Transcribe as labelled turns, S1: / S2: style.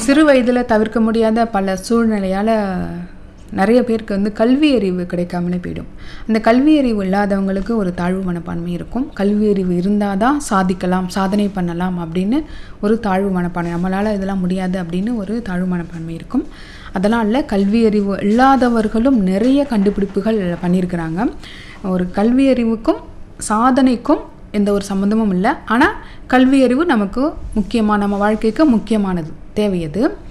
S1: சிறு வயதில் தவிர்க்க முடியாத பல சூழ்நிலையால் நிறைய பேருக்கு வந்து கல்வி அறிவு கிடைக்காமலே போயிடும் அந்த கல்வி அறிவு இல்லாதவங்களுக்கு ஒரு தாழ்வு மனப்பான்மை இருக்கும் கல்வி அறிவு இருந்தால் தான் சாதிக்கலாம் சாதனை பண்ணலாம் அப்படின்னு ஒரு தாழ்வு மனப்பான்மை நம்மளால் இதெல்லாம் முடியாது அப்படின்னு ஒரு தாழ்வு மனப்பான்மை இருக்கும் அதெல்லாம் இல்லை கல்வி அறிவு இல்லாதவர்களும் நிறைய கண்டுபிடிப்புகள் பண்ணியிருக்கிறாங்க ஒரு கல்வி அறிவுக்கும் சாதனைக்கும் எந்த ஒரு சம்மந்தமும் இல்லை ஆனால் கல்வி அறிவு நமக்கு முக்கியமான நம்ம வாழ்க்கைக்கு முக்கியமானது தேவையது